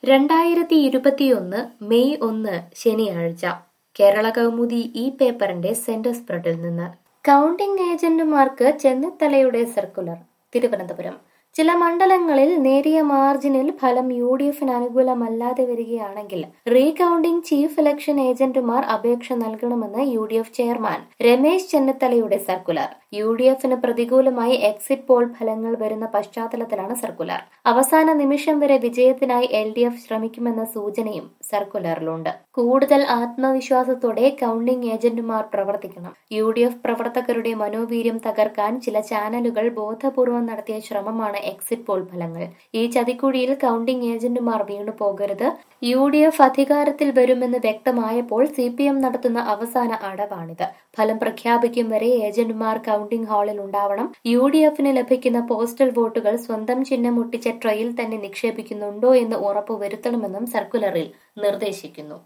രണ്ടായിരത്തി ഇരുപത്തിയൊന്ന് മെയ് ഒന്ന് ശനിയാഴ്ച കേരള കൗമുദി ഈ പേപ്പറിന്റെ സെന്റർ സ്പ്രെഡിൽ നിന്ന് കൗണ്ടിംഗ് ഏജന്റുമാർക്ക് ചെന്നിത്തലയുടെ സർക്കുലർ തിരുവനന്തപുരം ചില മണ്ഡലങ്ങളിൽ നേരിയ മാർജിനിൽ ഫലം യു ഡി എഫിന് അനുകൂലമല്ലാതെ വരികയാണെങ്കിൽ റീകൌണ്ടിംഗ് ചീഫ് ഇലക്ഷൻ ഏജന്റുമാർ അപേക്ഷ നൽകണമെന്ന് U D F chairman Ramesh ചെന്നിത്തലയുടെ സർക്കുലർ യു ഡി എഫിന് പ്രതികൂലമായി എക്സിറ്റ് പോൾ ഫലങ്ങൾ വരുന്ന പശ്ചാത്തലത്തിലാണ് സർക്കുലർ അവസാന നിമിഷം വരെ വിജയത്തിനായി എൽ ഡി എഫ് ശ്രമിക്കുമെന്ന സൂചനയും സർക്കുലറിലുണ്ട് കൂടുതൽ ആത്മവിശ്വാസത്തോടെ കൌണ്ടിംഗ് ഏജന്റുമാർ പ്രവർത്തിക്കണം യു ഡി എഫ് പ്രവർത്തകരുടെ മനോവീര്യം തകർക്കാൻ ചില ചാനലുകൾ ബോധപൂർവം നടത്തിയ ശ്രമമാണ് എക്സിറ്റ് പോൾ ഫലങ്ങൾ ഈ ചതിക്കുഴിയിൽ കൌണ്ടിംഗ് ഏജന്റുമാർ വീണു പോകരുത് യു ഡി എഫ് അധികാരത്തിൽ വരുമെന്ന് വ്യക്തമായപ്പോൾ സി പി എം നടത്തുന്ന അവസാന അടവാണിത് ഫലം പ്രഖ്യാപിക്കും വരെ ഏജന്റുമാർ കൌണ്ടിംഗ് ഹാളിൽ ഉണ്ടാവണം യു ഡി എഫിന് ലഭിക്കുന്ന പോസ്റ്റൽ വോട്ടുകൾ സ്വന്തം ചിഹ്നം ഒട്ടിച്ച ട്രയിൽ തന്നെ നിക്ഷേപിക്കുന്നുണ്ടോ എന്ന് ഉറപ്പുവരുത്തണമെന്നും സർക്കുലറിൽ നിർദ്ദേശിക്കുന്നു